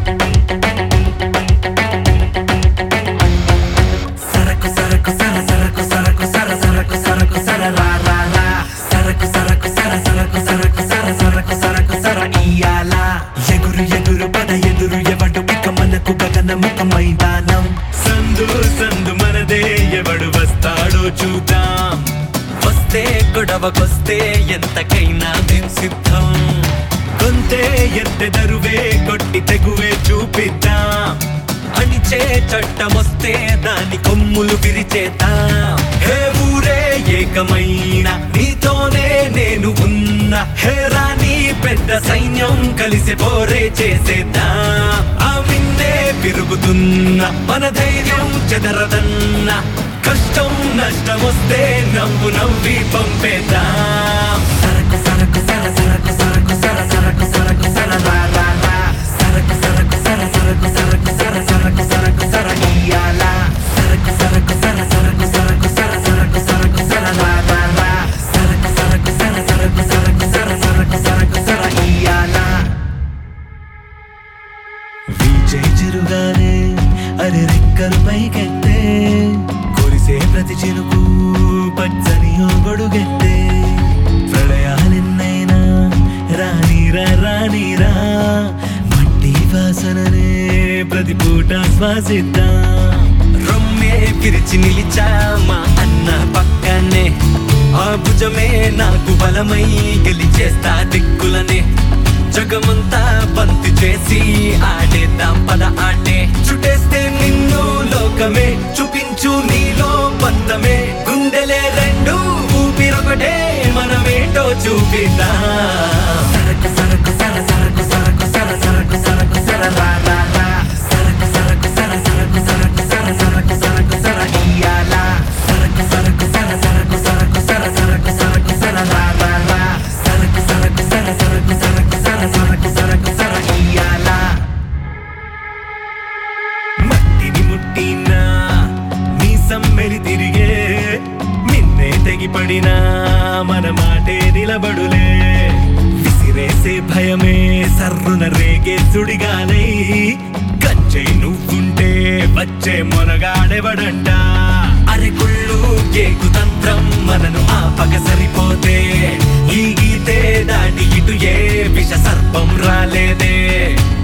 సరకు సరకు సర సరకు సరకు సర సరకు సరకు సర రా రా రా సరకు సరకు సర సరకు సరకు సర సరకు సరకు సర ఇయాల ఎగురు ఎగురు పద ఎదురు ఎవడు ఇక మనకు గగనముఖ మైదానం సందు సందు మనదే ఎవడు వస్తాడో చూద్దాం వస్తే గొడవకొస్తే ఎంతకైనా మేం సిద్ధం కొంతే ఎత్తెదరువే కొట్టి తెగువే చూపిద్దాం అణిచే చట్టమొస్తే దాని కొమ్ములు విరిచేద్దాం హే ఊరే ఏకమైన నీతోనే నేను ఉన్నా హే రాణి పెద్ద సైన్యం కలిసి పోరే చేసేద్దాం ఆ విన్నే విరుగుతున్న మన ధైర్యం చెదరదన్న కష్టం నష్టం వస్తే నవ్వు నవ్వి పంపేద్దాం సరకు సరకు సర సరకు సరకు సర సరకు సరకు సర రా రా రా సరకు సరకు సర సరకు సరకు సర సరకు సరకు సర ఇయ్యాల సరకు సరకు సర సరకు సరకు సర సరకు సరకు సర రా రా రా సరకు సరకు సర సరకు సరకు సర సరకు సరకు సర ఇయ్యాల విజయ్ చిరుగానే అరే రెక్కలు పైకెత్తే కురిసే ప్రతి చినుకు పచ్చని ఓ గొడుగెత్తే ప్రళయాలెన్నైనా రానిరా రానిరా మట్టి వాసననే ప్రతి పూట శ్వాసిద్దాం రొమ్మే పిరిచి నిలిచా మా అన్న పక్కనే ఆ భుజమే నాకు బలమై గెలిచేస్తా దిక్కులనే జగమంతా బంతి చేసి ఆడేద్దాం పద ఆటే చుట్టేస్తే నిన్ను లోకమే చూపించు నీలో పంతమే గుండెలే రెండు ఊపిరొకటే మనమేటో చూపిద్దాం సరకు సరకు సర సరకు సరకు సర సరకు సరకు సర రా రా రా సరకు సరకు సర సరకు సరకు సర సరకు సరకు సర ఇయ్యాల సరకు సరకు సర సరకు సరకు సర సరకు సరకు సర రా రా రా సరకు సరకు సర సరకు సరకు సర సరకు సరకు సర ఇయ్యాల మట్టిని ముట్టినా నీ సమ్మెలి తిరిగే నిన్నే తెగిపడినా మన మాటే నిలబడులే విసిరేసే భయమే సర్రున రేగే సుడిగానై కంచై నువ్వుంటే వచ్చే మొనగాడెవడంట అరే కుళ్ళు కేకు తంత్రం మనను ఆపగ సరిపోతే ఈ గీతే దాటి ఇటు ఏ విష సర్పం రాలేదే